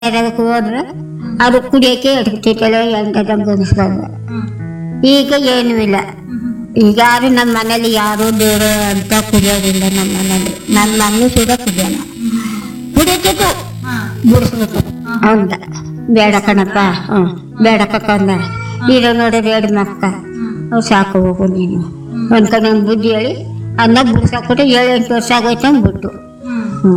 ಯಾರದಕ್ಕೆ ಹೋದ್ರೆ ಅದು ಕುಡಿಯೋಕೆ ಎಡ್ತಿತ್ತಲ್ಲ ಹೆಂಗದಂಗೆ ಅನಿಸ್ಕೊಂಡು ಈಗ ಏನೂ ಇಲ್ಲ ಈಗ ಯಾರು ನಮ್ಮ ಮನೇಲಿ ಯಾರು ಬೇರೆ ಅಂತ ಕುಡಿಯೋದಿಲ್ಲ ನಮ್ಮ ಮನೇಲಿ ನನ್ನ ಮಮ್ಮಿ ಕೂಡ ಕುಡಿಯೋಲ್ಲ ಕುಡಿತಿತ್ತು ಬಿಡಿಸ್ಬಿಟ್ಟು ಹೌದ ಬೇಡ ಕಣಪ್ಪ ಹ್ಞೂ ಬೇಡ ಕಕ್ಕಂದ ಇರೋ ನೋಡಿ ಎರಡು ಮಕ್ಕ ಅವ್ರು ಸಾಕು ಹೋಗು ನೀನು ಅನ್ಕೊಂಡು ಒಂದು ಬುದ್ಧಿ ಹೇಳಿ ಅದನ್ನ ಬಿಡ್ಸಾಕ್ಬಿಟ್ಟು ಏಳು ಎಂಟು ವರ್ಷ ಆಗೋಯ್ತು ಅಂದ್ಬಿಟ್ಟು ಹ್ಞೂ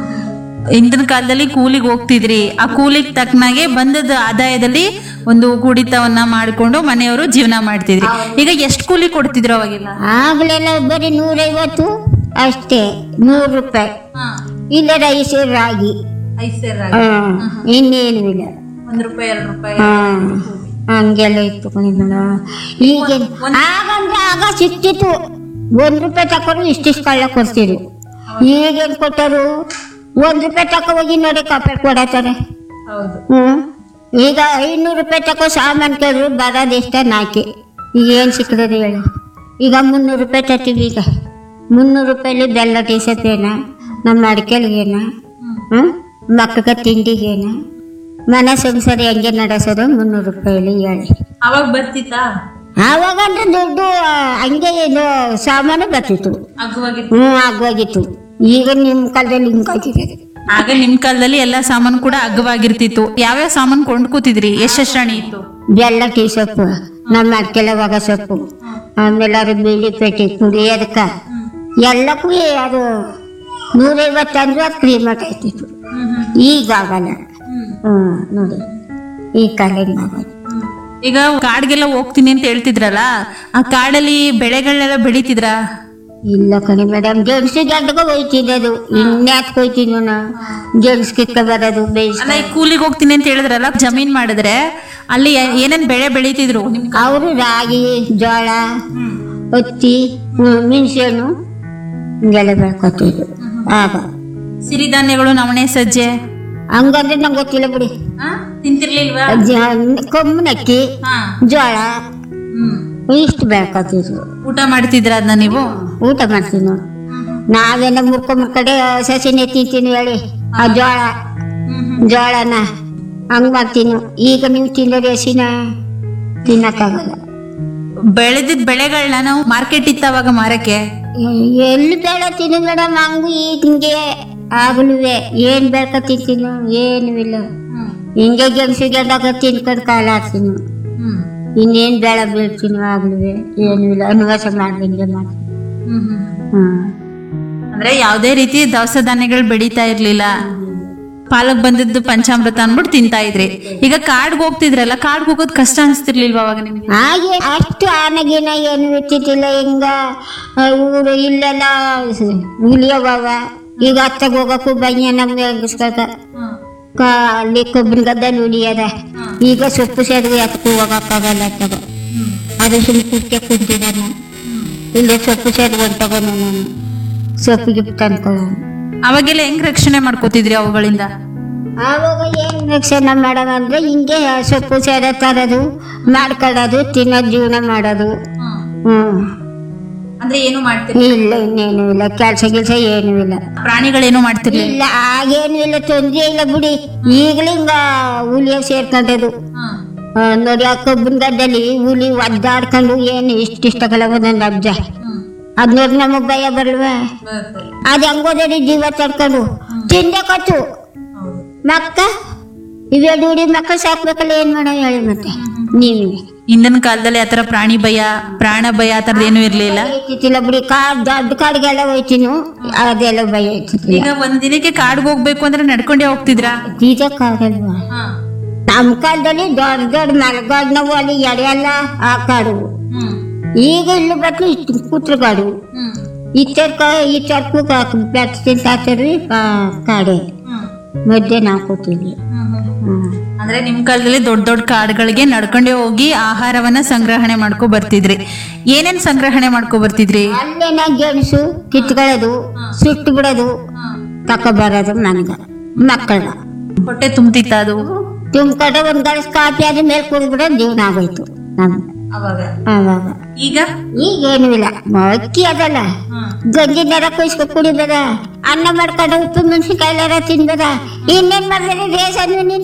ಹಿಂದಿನ ಕಾಲದಲ್ಲಿ ಕೂಲಿಗೆ ಹೋಗ್ತಿದ್ರಿ ಆ ಕೂಲಿಗೆ ತಕ್ಕನಾಗೆ ಬಂದದ ಆದಾಯದಲ್ಲಿ ಒಂದು ಕುಡಿತವನ್ನ ಮಾಡಿಕೊಂಡು ಮನೆಯವರು ಜೀವನ ಮಾಡ್ತಿದ್ರಿ ಈಗ ಎಷ್ಟು ಕೂಲಿ ಕೊಡ್ತಿದ್ರು ಅವಾಗೆಲ್ಲ ಆಗ್ಲೆಲ್ಲ ಬರೀ ನೂರೈವತ್ತು ಅಷ್ಟೇ ನೂರು ರೂಪಾಯಿ ಇಲ್ಲ ರೈಸ್ ರಾಗಿ ಹಾ ಇನ್ನೇನು ಇಲ್ಲ ಒಂದ್ ರೂಪಾಯಿ ಎರಡು ರೂಪಾಯಿ ಹಾ ಹಂಗೆಲ್ಲ ಇತ್ತು ಕಣಿಗಳ ಈಗ ಆಗಂದ್ರೆ ಆಗ ಸಿಕ್ತಿತ್ತು ಒಂದ್ ರೂಪಾಯಿ ತಕೊಂಡು ಇಷ್ಟಿಷ್ಟು ಕಳ್ಳ ಕೊಡ್ತಿರು ಈಗೇನ್ ಕೊಟ್ಟರು ಒಂದ್ ರೂಪಾಯಿ ತಕೊ ಹೋಗಿ ನೋಡಿ ಕಾಪೆ ಕೊಡತಾರೆ ಹೌದು ಹ್ಮ್ ಈಗ ಐನೂರು ರೂಪಾಯಿ ತಕೋ ಸಾಮಾನು ಕೇಳಿದ್ರು ಬರೋದು ಎಷ್ಟ ನಾಲ್ಕು ಈಗ ಏನು ಸಿಕ್ಕದೆ ಹೇಳಿ ಈಗ ಮುನ್ನೂರು ರೂಪಾಯಿ ತರ್ತೀವಿ ಈಗ ಮುನ್ನೂರು ರೂಪಾಯಲ್ಲಿ ಬೆಲ್ಲ ಟೀಸತ್ತೇನ ನಮ್ಮ ಅಡಿಕೆಲ್ಗೇನ ಹ್ಞೂ ಮಕ್ಕಳಿಗೆ ತಿಂಡಿಗೇನ ಮನೆ ಸಂಸಾರ ಹೆಂಗೆ ನಡೆಸೋದು ಮುನ್ನೂರು ರೂಪಾಯಲ್ಲಿ ಹೇಳಿ ಅವಾಗ ಬರ್ತಿತ್ತಾ ಆವಾಗ ಅಂದ್ರೆ ದುಡ್ಡು ಆ, ಹಂಗೆ ಇದು ಸಾಮಾನು ಬರ್ತಿತ್ತು ಅಗ್ವಾಗಿತ್ತು ಹ್ಞೂ ಆಗೋಗಿತ್ತು ಈಗ ನಿಮ್ಮ ಕಾಲದಲ್ಲಿ ಹಿಂಗಾಗಿದೆ ಆಗ ನಿಮ್ ಕಾಲದಲ್ಲಿ ಎಲ್ಲಾ ಸಾಮಾನು ಕೂಡ ಅಗ್ಗವಾಗಿರ್ತಿತ್ತು ಯಾವ್ಯಾವ ಸಾಮಾನು ಕೊಂಡ್ಕೋತಿದ್ರಿ ಎಷ್ಟೆಷ್ಟು ರಾಣಿ ಇತ್ತು ಬೆಲ್ಲ ಟೀ ಸೊಪ್ಪು ನಮ್ಮ ಅಡ್ಕೆಲವಾಗ ಸೊಪ್ಪು ಆಮೇಲೆ ಅದು ಬೀಡಿ ಪೆಟ್ಟಿ ಕುಡಿಯೋದಕ್ಕ ಎಲ್ಲಕ್ಕೂ ಅದು ನೂರೈವತ್ತು ಅಂದ್ರೆ ಅದು ಕ್ರೀಮ್ ಆಯ್ತಿತ್ತು ಈಗ ಆಗಲ್ಲ ಹ್ಮ್ ನೋಡಿ ಈ ಕಾಲಿಂದ ಆಗಲ್ಲ ಈಗ ಕಾಡ್ಗೆಲ್ಲ ಹೋಗ್ತೀನಿ ಅಂತ ಹೇಳ್ತಿದ್ರಲ್ಲ ಆ ಕಾಡಲ್ಲಿ ಬೆಳೆಗಳನ್ನೆಲ್ಲ ಬೆಳಿತಿದ್ರ ಇಲ್ಲ ಕಣಿ ಮೇಡಮ್ ಗೆಣಸು ಗಡ್ಡಗ ಹೋಯ್ತಿದ್ದದು ಇನ್ಯಾಕ್ ಹೋಯ್ತೀನಿ ನಾ ಗೆಣಸು ಕಿಕ್ಕ ಬರೋದು ಬೇಯಿಸ್ ಅಲ್ಲ ಈ ಕೂಲಿಗೆ ಹೋಗ್ತೀನಿ ಅಂತ ಹೇಳಿದ್ರಲ್ಲ ಜಮೀನ್ ಮಾಡಿದ್ರೆ ಅಲ್ಲಿ ಏ- ಏನೇನ್ ಬೆಳೆ ಬೆಳಿತಿದ್ರು ನಿಮ್ ಅವರು ರಾಗಿ ಜೋಳ ಹತ್ತಿ ಮೆಣಸೆಹಣ್ಣು ಹಿಂಗೆಲ್ಲ ಬೆಳ್ಕೊತಿದ್ರು ಆಗ ಸಿರಿಧಾನ್ಯಗಳು ನವಣೆ ಸಜ್ಜೆ ಹಂಗಂದ್ರೆ ನಂಗೆ ಗೊತ್ತಿಲ್ಲ ಬಿಡಿ ತಿಂತಿರ್ಲಿಲ್ವಾ ಕಮ್ಮನಕ್ಕಿ ಜೋಳ ಇಷ್ಟು ಬೆಳ್ಕೊತಿದ್ರು ಊಟ ಮಾಡ್ತಿದ್ರ ಅದನ್ನ ನೀವು ಊಟ ಮಾಡ್ತೀವಿ ನಾವು ನಾವೇನ ಮುರ್ಕೊಂಬ ಕಡೆ ಸಸಿನೇ ತಿಂತೀನಿ ಹೇಳಿ ಆ ಜೋಳ ಜೋಳನ ಹಂಗ್ ಮಾಡ್ತೀನಿ ಈಗ ನೀವು ತಿನ್ನೋದು ಹಸಿನ ತಿನ್ನಕ್ಕಾಗಲ್ಲ ಬೆಳೆದಿದ್ ಬೆಳೆಗಳನ್ನ ನಾವು ಮಾರ್ಕೆಟ್ ಇತ್ತ ಅವಾಗ ಮಾರಕ್ಕೆ ಎ- ಎಲ್ಲಿ ಬೆಳತೀನಿ ಮೇಡಮ್ ಹಂಗು ಹಿಂಗೆ ಆಗ್ಲುವೆ ಏನ್ ಬೆಳ್ಕ ತಿಂತೀನೋ ಏನು ಇಲ್ಲ ಹಿಂಗೆ ಗೆಣಸು ಗೆಡ್ಡಾಗ ತಿನ್ಕೊಂಡು ಕಾಲ ಆಡ್ತೀನಿ ಇನ್ನೇನ್ ಬೆಳೆ ಬೀಳ್ತೀನಿ ಆಗ್ಲುವೆ ಏನು ಇಲ್ಲ ಅನುವಾಸ ಮಾಡ್ದಂಗೆ ಮಾಡ್ತೀನಿ ಹ್ಮ್ ಅಂದ್ರೆ ಯಾವ್ದೇ ರೀತಿ ದವಸ ಧಾನ್ಯಗಳು ಬೆಳೀತಾ ಇರ್ಲಿಲ್ಲ ಪಾಲಕ್ ಬಂದಿದ್ದು ಪಂಚಾಮೃತ ಅನ್ಬಿಟ್ಟು ತಿಂತಾ ಇದ್ರಿ ಈಗ ಕಾಡ್ಗೆ ಹೋಗ್ತಿದ್ರಲ್ಲ ಕಾಡ್ಗೆ ಹೋಗೋದ್ ಕಷ್ಟ ಅನ್ಸ್ತಿರ್ಲಿಲ್ವಾ ಅವಾಗ ನಿಮ್ಗೆ ಹಾಗೆ ಅಷ್ಟು ಆನಗಿನ ಏನು ಇರ್ತಿದ್ದಿಲ್ಲ ಹಿಂಗ ಆ, ಊರು ಇಲ್ಲೆಲ್ಲ ಉಳಿಯವ ಈಗ ಅತ್ತಾಗ ಹೋಗಕ್ಕೂ ಬಯ್ಯ ನಮ್ಗೆ ಹೆಂಗಸ್ಕಾಗ ಅಲ್ಲಿ ಕೊಬ್ಬಿನ ಗದ್ದಲ್ಲಿ ಉಳಿಯದ ಈಗ ಸೊಪ್ಪು ಸೇರಿಗೆ ಎತ್ಕೂ ಹೋಗಕ್ಕಾಗಲ್ಲ ಅತ್ತಾಗ ಅದು ಸುಮ್ಮನೆ ಕುಕ್ಕೆ ಕುಂತಿದ್ದಾನೆ ಇಲ್ಲೇ ಸೊಪ್ಪು ಸೇರಿ ಹೊಂಟೋಗೋನು ನಾನು ಸೊಪ್ಪಿಗೆ ತಂದ್ಕೊಳ್ಳೋನು ಅವಾಗೆಲ್ಲ ಹೆಂಗ್ ರಕ್ಷಣೆ ಮಾಡ್ಕೋತಿದ್ರಿ ಅವುಗಳಿಂದ ಆವಾಗ ಏನ್ ರಕ್ಷಣೆ ಮಾಡೋದು ಅಂದ್ರೆ ಹಿಂಗೆ ಸೊಪ್ಪು ಸೇರ ತರೋದು ಮಾಡ್ಕೊಳ್ಳೋದು ತಿನ್ನೋದು ಜೀವನ ಮಾಡೋದು ಹ್ಮ್ ಅಂದ್ರೆ ಏನು ಮಾಡ್ತಿರ್ಲಿ ಇಲ್ಲ ಇನ್ನೇನು ಇಲ್ಲ ಕೆಲಸ ಗಿಲ್ಸ ಏನು ಇಲ್ಲ ಪ್ರಾಣಿಗಳೇನು ಮಾಡ್ತಿರ್ಲಿಲ್ಲ ಇಲ್ಲ ಆಗೇನು ಇಲ್ಲ ತೊಂದ್ರೆ ಇಲ್ಲ ಬಿಡಿ ಈಗಲೂ ಹಿಂಗ ಹುಲಿಯ ಸೇರ್ಕೊಂಡದು ಆ, ನೋಡಿ ಆ ಕಬ್ಬಿನ ಗಡ್ಡಲ್ಲಿ ಹುಲಿ ಒದ್ದಾಡ್ಕೊಂಡು ಏನು ಇಷ್ಟಿಷ್ಟಗಲ ಒಂದೊಂದು ಅಬ್ಜ ಅದ್ ನೋಡಿ ನಮಗ್ ಭಯ ಬರಲ್ವಾ ಅದ್ ಹೆಂಗೋದರಿ ಜೀವ ತಡ್ಕೊಂಡು ತಿಂದೆ ಕತ್ತು ಮಕ್ಕ ಇವೆರಡು ಹುಡಿ ಮಕ್ಕಳು ಸಾಕ್ಬೇಕಲ್ಲ ಏನ್ ಮಾಡೋ ಹೇಳಿ ಮತ್ತೆ ನೀವೇ ಹಿಂದಿನ ಕಾಲದಲ್ಲಿ ಆತರ ಪ್ರಾಣಿ ಭಯ ಪ್ರಾಣ ಭಯ ಆತರದ್ ಏನು ಇರ್ಲಿಲ್ಲ ಐತಿಲ್ಲ ಬಿಡಿ ಕಾಡ್ ದೊಡ್ಡ ಕಾಡಿಗೆಲ್ಲ ಹೋಯ್ತೀನಿ ಅದೆಲ್ಲ ಭಯ ಐತಿಲ್ಲ ಈಗ ಒಂದ್ ದಿನಕ್ಕೆ ಕಾಡ್ಗೆ ಹೋಗ್ಬೇಕು ಅಂದ್ರೆ ನಡ್ಕೊಂಡೇ ಹೋಗ್ತಿದ್ರಾ ಇದಕ್ಕಾಗಲ್ವಾ ನಮ್ಮ ಕಾಲದಲ್ಲಿ ದೊಡ್ಡ ದೊಡ್ಡ ಮರಗಾಡ್ ನಾವು ಅಲ್ಲಿ ಎಡೆಯಲ್ಲ ಆ ಕಾಡು ಈಗ ಇಲ್ಲಿ ಬಟ್ಲು ಇಷ್ಟು ಕೂತ್ರಗಾಡು ಇಚ್ಚರ್ಕ ಇಚ್ಚರ್ಕು ಬೆಟ್ಟ ತಿಂತಾರ್ರಿ ಕಾಡೆ ಮಧ್ಯೆ ನಾವು ಕೂತಿದ್ವಿ ಹ್ಮ್. ಅಂದ್ರೆ ನಿಮ್ ಕಾಲದಲ್ಲಿ ದೊಡ್ಡ ದೊಡ್ಡ ಕಾಡುಗಳಿಗೆ ನಡ್ಕೊಂಡೇ ಹೋಗಿ ಆಹಾರವನ್ನ ಸಂಗ್ರಹಣೆ ಮಾಡ್ಕೊ ಬರ್ತಿದ್ರಿ ಏನೇನ್ ಸಂಗ್ರಹಣೆ ಮಾಡ್ಕೊ ಬರ್ತಿದ್ರಿ ಅಲ್ಲೇನ ಗೆಣಸು ಕಿತ್ಕೊಳ್ಳೋದು ಸುಟ್ಟು ಬಿಡೋದು ತಕ ಬರೋದು ನನಗ ಮಕ್ಕಳ ಹೊಟ್ಟೆ ತುಂಬ್ತಿತ್ತ ಅದು ತುಂಬ್ಕೊಂಡ್ರೆ ಒಂದ್ ಗಳಸ್ ಕಾಫಿ ಆದ ಮೇಲೆ ಕುಡಿದ್ಬಿಡೋದು ಜೀವನ ಆಗೋಯ್ತು ನಮ್ಗೆ ಅವಾಗ ಆವಾಗ ಈಗ ಈಗೇನು ಇಲ್ಲ ಅಕ್ಕಿ ಅದಲ್ಲ ಗಂಜಿ ನೆರ ಕುಯ್ಸ್ಕೊ ಕುಡಿಬೇಡ ಅನ್ನ ಮಾಡ್ಕೊಂಡು ಉಪ್ಪು ಮೆಣಸಿನ್ಕಾಯಿ ಎಲ್ಲಾರ ತಿನ್ಬೇಡ ಇನ್ನೇನ್ ಮಾಡ್ಬೇಡಿ ರೇಷನ್